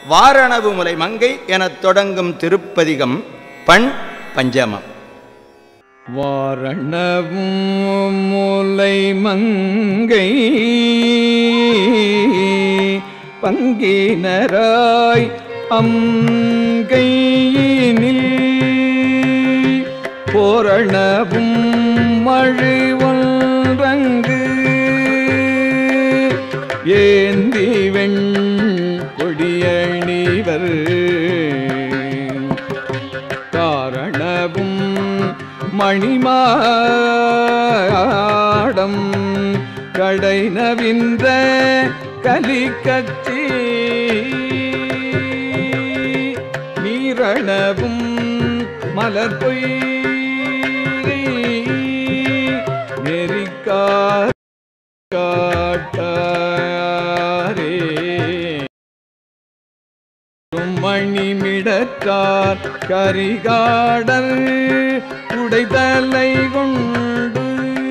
வாரணவு முலை மங்கை எனத் தொடங்கும் திருப்பதிகம் பண் பஞ்சமம் வாரணவும் முலை மங்கை பங்கினராய் அங்கையினில் போரணவும் மழு ஒன்றங்கு ஏந்தி வெண் கொடியணிவர் காரணவும் மணிமாடம் கடை நவின்ற கலிக்கச்சி நீரணவும் மலர் பொய் நெறிக்கார் காட்டாரே மணிமிடற்றார் கரிகாடல் உடைதலை கொண்டு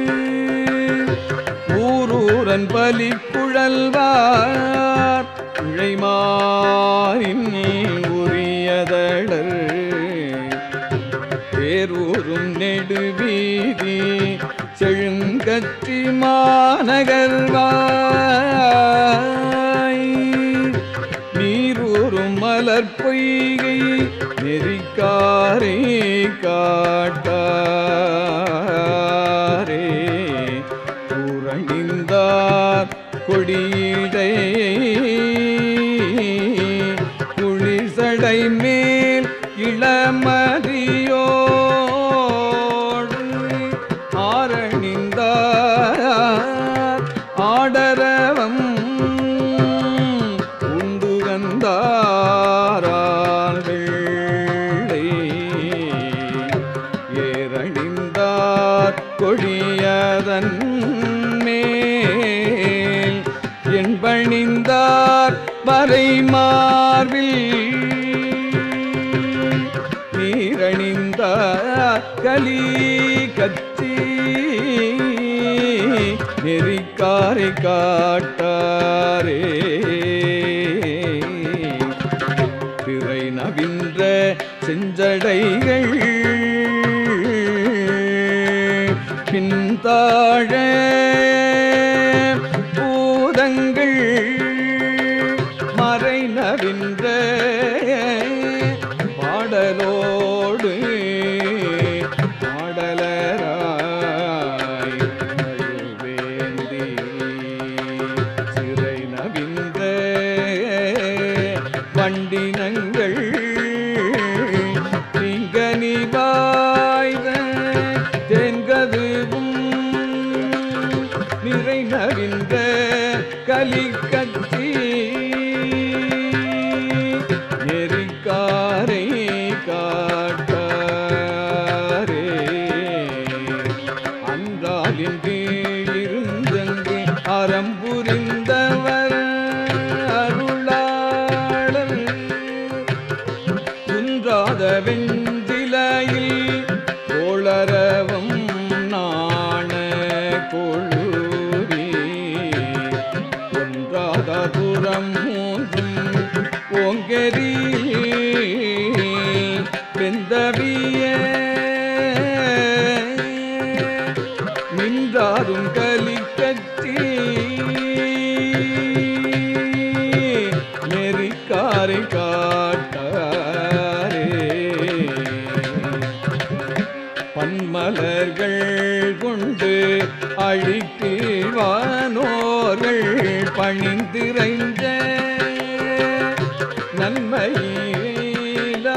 ஊரூரன் பலி குழல்வார் உழைமாறின் உரியதடர் பேரூரும் நெடுவீதி செழுங்கற்றி மாநகர்வாய் நீரூரும் மலர் பொய்கை நெறிக்காரே காட்டாரே பூரணிந்தார் கொடியிடை குளிசடை மேல் இளமதியோடு ஆரணிந்தார் ஆடரவம் உண்டு வந்தாரால் வெள்ளை ஏரணிந்தார் கொடியதன் மேல் என்பணிந்தார் வரை மார்பில் நீரணிந்தார் கலி கச்சி நெறிக்காரை காட்டாரே திரை நவின்ற செஞ்சடைகள் பின்தாழ பூதங்கள் மறை நவின்ற பாடலோடு பாடலராய் வேந்தி சிறை நவிந்த வண்டினங்கள் திங்கனி வாய்த தென்கதுவும் நிறை நவிந்த கலிக்கச்சி நெறிக்காரை காட்டாரே அன்றாலின் கீழிருந்தங்கு அறம்புரிந்தவர் அருளாளர் குன்றாத வெஞ்சிலையில் கோளரவம் நாண கொழுவி ஒன்றாத புறம் மூன்றும் ஓங்கெரி வெந்தவிய நின்றாரும் கலிக்கச்சி நெறிக்காரை காட்டாரே பன்மலர்கள் கொண்டு அழிக்கீழ்வானோர்கள் பணிந்திரைஞ்ச நன்மையிலா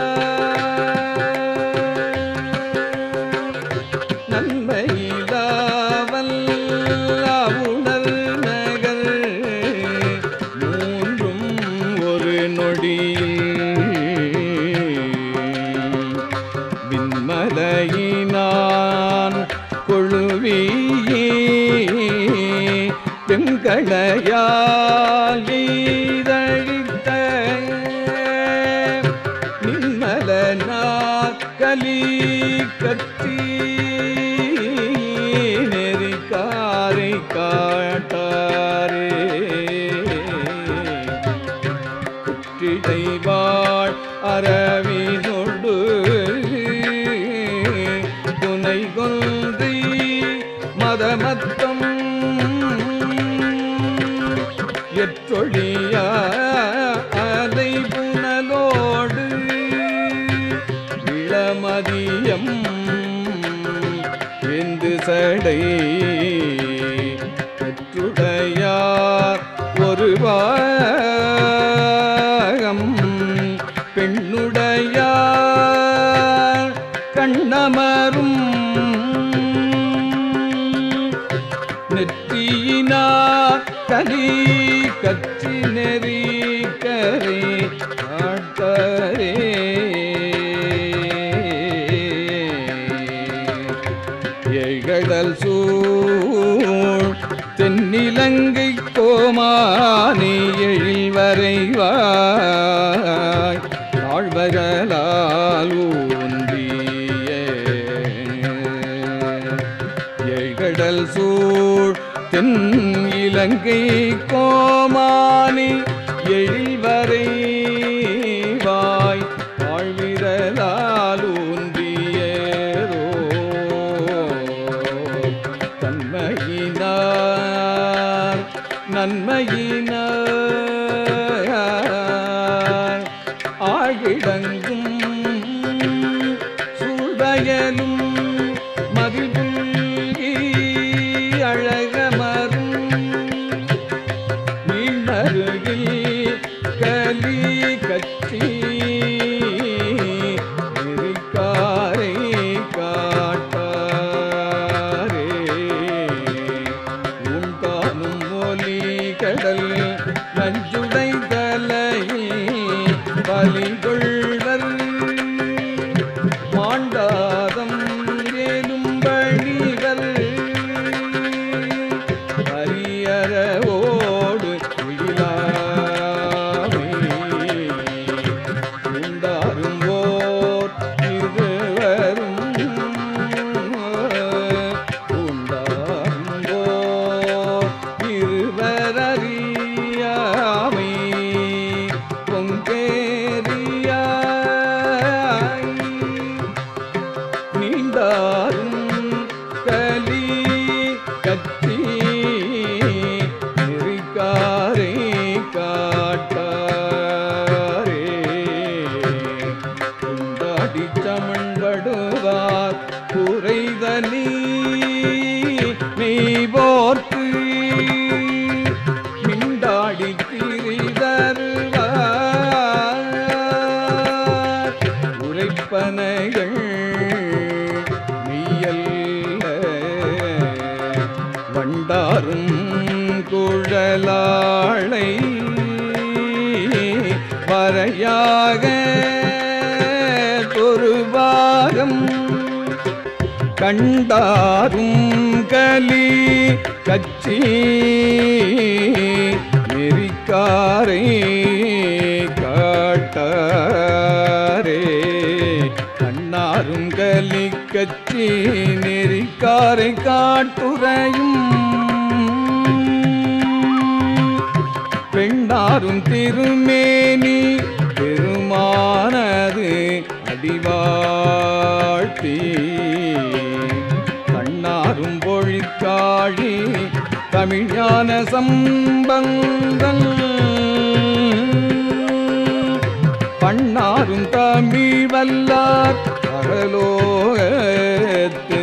நன்மையிலாவல் உணர் நகர் மூன்றும் ஒரு நொடியில் விண்மலையினான் கொழுவியே வெங்களையால் எய்தழித்த நின்மலனார் கலி கற்றி நெறிக்காரை காட்டாரே குற்றிட இறைவாள் அரவினொடு துணை கொன்றி மதமத்தம் எற்றொழிய அலை புனலோடு இளமதியம் எந்து சடை பெற்றுடையார் ஒரு பாகம் பெண்ணுடையார் கண்ணமரும் நெற்றியினார் கலி கச்சி நெறி கரை ஆட்டரே ஏகடல் சூழ் தென்னிலங்கை கோமானி எழில் வரைவாய் தாழ்வரலால் ஊன்றிய ஏகடல் சூழ் தென் இலங்கை கோமானி எழில் வரைவாய் வாழ்விரலால் ஊன்றியரோ தன்மையினார் நன்மையினார் ஆகிடங்கும் சூழ்வயலும் மதில் புல்கி அழகமரும் மீனருகில் கலி கச்சி நெறிக்காரை காட்டாரே உண்டானும் ஒலி கடல் நஞ்சுடை தலையில் பலி கொள்வர் மாண்டாதம் ஏலும்பணிகள் அரியறவோடு இல்லாமே உண்டாரும் ஓர் இருவரும் உண்டாரும் ஓர் இருவரறியாமை பொங்கேறியாய் நீண்டாரும் கலி கத்தி நெறிக்காரை காட்டாரே கொண்டாடி சமண்படுவார் குறைதனி நீ போர்த்து மிண்டாடி திரிதருவார் உரைப்பனைகள் மெய்யல்ல வண்டாரும் குழலாளை வரையாக தொருவாகம் கண்டாரும் கலி கச்சி நெறிக்காரை காட்டாரே கண்ணாரும் கலி கச்சி நெறிக்காரை காட்டுரையும் பெண்ணாரும் திருமேனி பெருமானது அடிவாழ்த்தி கண்ணாரும் பொழிக்காழி தமிழ்ஞான சம்பந்தன் பண்ணாரும் தமிழ் வல்லார் பரலோகத்தே